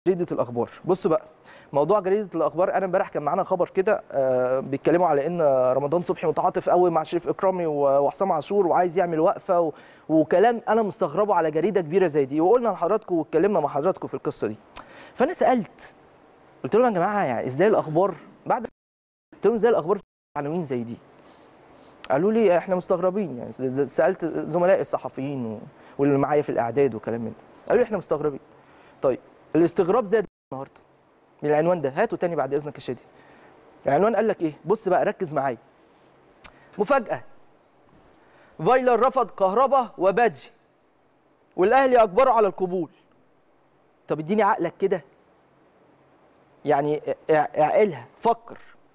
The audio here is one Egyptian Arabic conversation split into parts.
جريده الاخبار بص بقى موضوع جريده الاخبار انا امبارح كان معانا خبر كده آه، بيتكلموا على ان رمضان صبحي متعاطف قوي مع شريف اكرامي و- وحسام عاشور وعايز يعمل وقفه و... وكلام انا مستغربه على جريده كبيره زي دي وقلنا لحضراتكم واتكلمنا مع حضراتكم في القصه دي فانا سالت قلت لهم يا جماعه يعني ازاي الاخبار بعد قلت لهم ازاي الاخبار عناوين زي دي قالوا لي احنا مستغربين يعني ز- ز- سالت زملائي الصحفيين و... واللي معايا في الاعداد وكلام من ده قالوا لي احنا مستغربين طيب الاستغراب زاد النهارده من العنوان ده هاته تاني بعد اذنك يا شادي العنوان قال لك ايه بص بقى ركز معايا مفاجاه فايلر رفض كهربا وباجي والاهلي اجبره على القبول طب اديني عقلك كده يعني اع- اعقلها فكر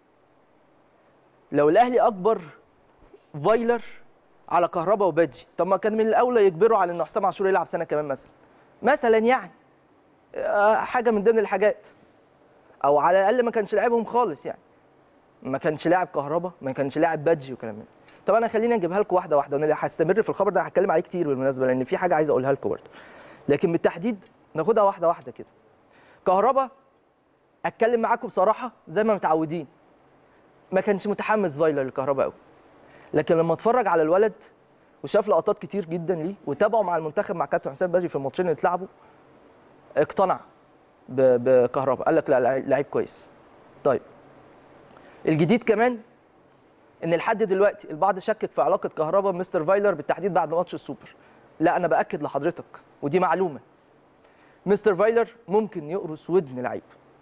لو الاهلي اجبر فايلر على كهربا وباجي طب ما كان من الاولى يجبروا على ان حسام عاشور يلعب سنه كمان مثلا مثلا يعني آه، حاجه من ضمن الحاجات او على الاقل ما كانش لاعبهم خالص يعني ما كانش لاعب كهربا ما كانش لاعب بادجي وكلام من ده طب انا خليني اجيبها لكم واحده واحده وانا هستمر في الخبر ده هتكلم عليه كتير بالمناسبه لان في حاجه عايز اقولها لكم برضه لكن بالتحديد ناخدها واحده واحده كده كهربا اتكلم معاكم بصراحه زي ما متعودين ما كانش متحمس فايلر للكهرباء قوي لكن لما اتفرج على الولد وشاف لقطات كتير جدا ليه وتابعه مع المنتخب مع كابتن حسام بدري في الماتشين اللي اتلعبوا اقتنع ب- بكهرباء قال لك لا لعيب لعيب كويس طيب الجديد كمان ان لحد دلوقتي البعض شكك في علاقه كهرباء بمستر فايلر بالتحديد بعد ماتش السوبر لا انا باكد لحضرتك ودي معلومه مستر فايلر ممكن يقرص ودن لعيب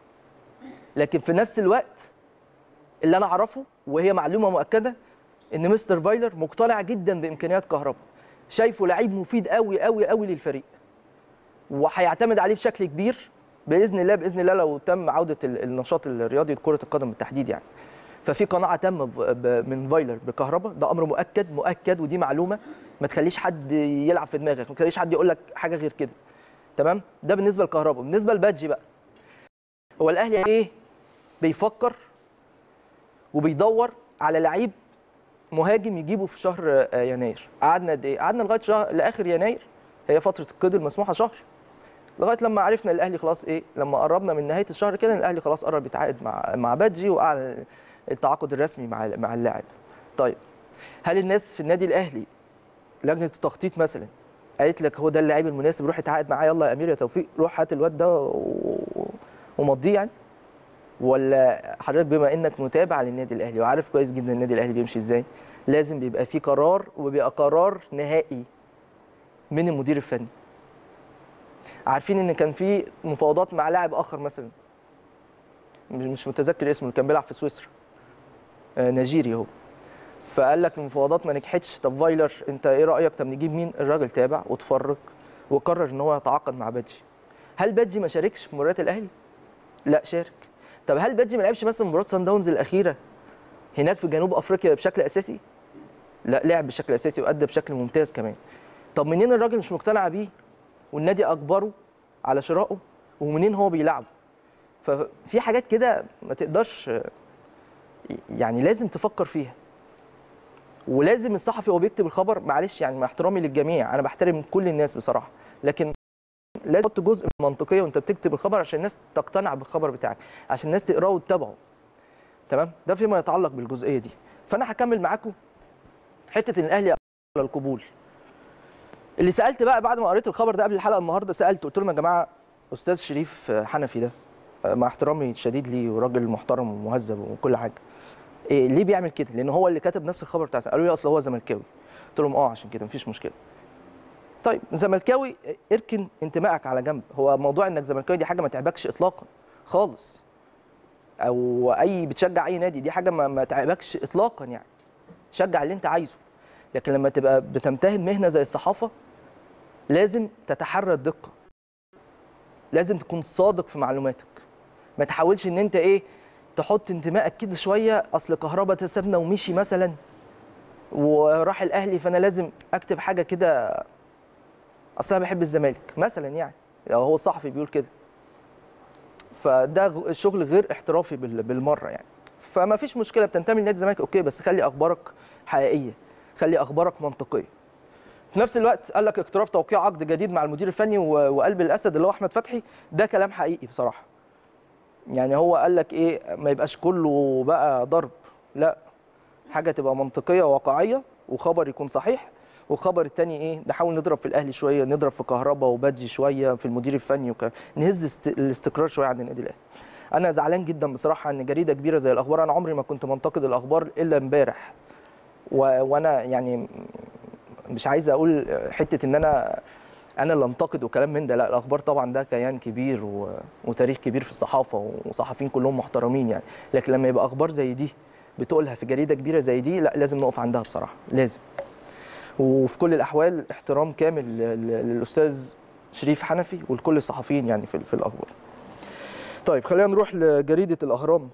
لكن في نفس الوقت اللي انا اعرفه وهي معلومه مؤكده ان مستر فايلر مقتنع جدا بامكانيات كهرباء شايفه لعيب مفيد قوي قوي قوي للفريق وهيعتمد عليه بشكل كبير باذن الله باذن الله لو تم عوده ال- النشاط الرياضي لكره القدم بالتحديد يعني ففي قناعه تامه ب- ب- من فايلر بكهرباء ده امر مؤكد مؤكد ودي معلومه ما تخليش حد يلعب في دماغك ما تخليش حد يقول لك حاجه غير كده تمام ده بالنسبه لكهرباء بالنسبه لبادجي بقى هو الاهلي ايه بيفكر وبيدور على لعيب مهاجم يجيبه في شهر آه، يناير قعدنا قد ايه قعدنا لغايه شهر لاخر يناير هي فتره القيد المسموحه شهر لغايه لما عرفنا الاهلي خلاص ايه لما قربنا من نهايه الشهر كده الاهلي خلاص قرب يتعاقد مع مع بادجي واعلن التعاقد الرسمي مع مع اللاعب طيب هل الناس في النادي الاهلي لجنه التخطيط مثلا قالت لك هو ده اللاعب المناسب روح اتعاقد معاه يلا يا امير يا توفيق روح هات الواد ده و- ومضيه يعني ولا حضرتك بما انك متابع للنادي الاهلي وعارف كويس جدا النادي الاهلي بيمشي ازاي لازم بيبقى في قرار وبيبقى قرار نهائي من المدير الفني عارفين ان كان في مفاوضات مع لاعب اخر مثلا مش مش متذكر اسمه اللي كان بيلعب في سويسرا آه، نيجيري هو فقال لك المفاوضات ما نجحتش طب فايلر انت ايه رايك طب نجيب مين الراجل تابع واتفرج وقرر ان هو يتعاقد مع بادجي هل بادجي ما شاركش في مباريات الاهلي لا شارك طب هل بادجي ما لعبش مثلا مباراه سان داونز الاخيره هناك في جنوب افريقيا بشكل اساسي لا لعب بشكل اساسي وادى بشكل ممتاز كمان طب منين الراجل مش مقتنع بيه والنادي اجبره على شرائه ومنين هو بيلعبه ففي حاجات كده ما تقدرش يعني لازم تفكر فيها ولازم الصحفي وهو بيكتب الخبر معلش يعني مع احترامي للجميع انا بحترم كل الناس بصراحه لكن لازم تحط جزء من المنطقيه وانت بتكتب الخبر عشان الناس تقتنع بالخبر بتاعك عشان الناس تقراه وتتابعه تمام ده فيما يتعلق بالجزئيه دي فانا هكمل معاكم حته ان الاهلي على القبول اللي سالت بقى بعد ما قريت الخبر ده قبل الحلقه النهارده سالت قلت لهم يا جماعه استاذ شريف حنفي ده مع احترامي الشديد ليه وراجل محترم ومهذب وكل حاجه إيه ليه بيعمل كده لان هو اللي كتب نفس الخبر بتاع قالوا لي اصل هو زملكاوي قلت لهم اه عشان كده مفيش مشكله طيب زملكاوي اركن انتمائك على جنب هو موضوع انك زملكاوي دي حاجه ما تعبكش اطلاقا خالص او اي بتشجع اي نادي دي حاجه ما, ما تعبكش اطلاقا يعني شجع اللي انت عايزه لكن لما تبقى بتمتهن مهنه زي الصحافه لازم تتحرى الدقه لازم تكون صادق في معلوماتك ما تحاولش ان انت ايه تحط انتمائك كده شويه اصل كهربا تسابنا ومشي مثلا وراح الاهلي فانا لازم اكتب حاجه كده اصل انا بحب الزمالك مثلا يعني لو هو الصحفي بيقول كده فده غ- شغل غير احترافي بال- بالمره يعني فما فيش مشكله بتنتمي لنادي الزمالك اوكي بس خلي اخبارك حقيقيه خلي اخبارك منطقيه في نفس الوقت قال لك اقتراب توقيع عقد جديد مع المدير الفني و- وقلب الاسد اللي هو احمد فتحي ده كلام حقيقي بصراحه يعني هو قال لك ايه ما يبقاش كله بقى ضرب لا حاجه تبقى منطقيه وواقعيه وخبر يكون صحيح والخبر التاني ايه نحاول نضرب في الاهلي شويه نضرب في كهربا وبادجي شويه في المدير الفني وك... نهز است... الاستقرار شويه عند النادي الاهلي انا زعلان جدا بصراحه ان جريده كبيره زي الاخبار انا عمري ما كنت منتقد الاخبار الا امبارح و... وانا يعني مش عايز اقول حته ان انا انا اللي انتقد وكلام من ده لا الاخبار طبعا ده كيان كبير و... وتاريخ كبير في الصحافه وصحفيين كلهم محترمين يعني لكن لما يبقى اخبار زي دي بتقولها في جريده كبيره زي دي لا لازم نقف عندها بصراحه لازم وفي كل الاحوال احترام كامل ل- ل- للاستاذ شريف حنفي ولكل الصحفيين يعني في, في الاخبار طيب خلينا نروح لجريده الاهرام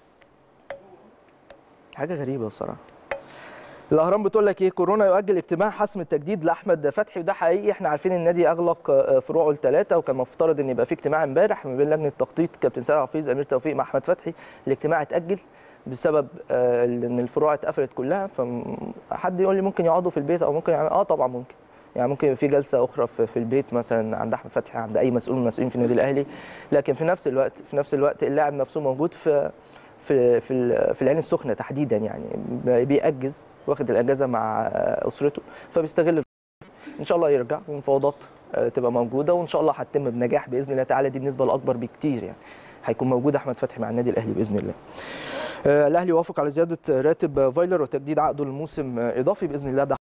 حاجه غريبه بصراحه الاهرام بتقول لك ايه كورونا يؤجل اجتماع حسم التجديد لاحمد فتحي وده حقيقي احنا عارفين النادي اغلق آه، فروعه الثلاثه وكان مفترض ان يبقى في اجتماع امبارح ما بين لجنه التخطيط كابتن سيد حفيظ امير توفيق مع احمد فتحي الاجتماع اتاجل بسبب آه، ان الفروع اتقفلت كلها فحد يقول لي ممكن يقعدوا في البيت او ممكن يعمل اه طبعا ممكن يعني ممكن يبقى في جلسه اخرى في في البيت مثلا عند احمد فتحي عند اي مسؤول من المسؤولين في النادي الاهلي لكن في نفس الوقت في نفس الوقت اللاعب نفسه موجود في في في ال- في العين السخنه تحديدا يعني بيأجز واخد الاجازه مع اسرته فبيستغل ان شاء الله يرجع والمفاوضات آه، تبقى موجوده وان شاء الله هتتم بنجاح باذن الله تعالى دي النسبه الاكبر بكتير يعني هيكون موجود احمد فتحي مع النادي الاهلي باذن الله آه، الاهلي وافق على زياده راتب فايلر وتجديد عقده لموسم آه، اضافي باذن الله ده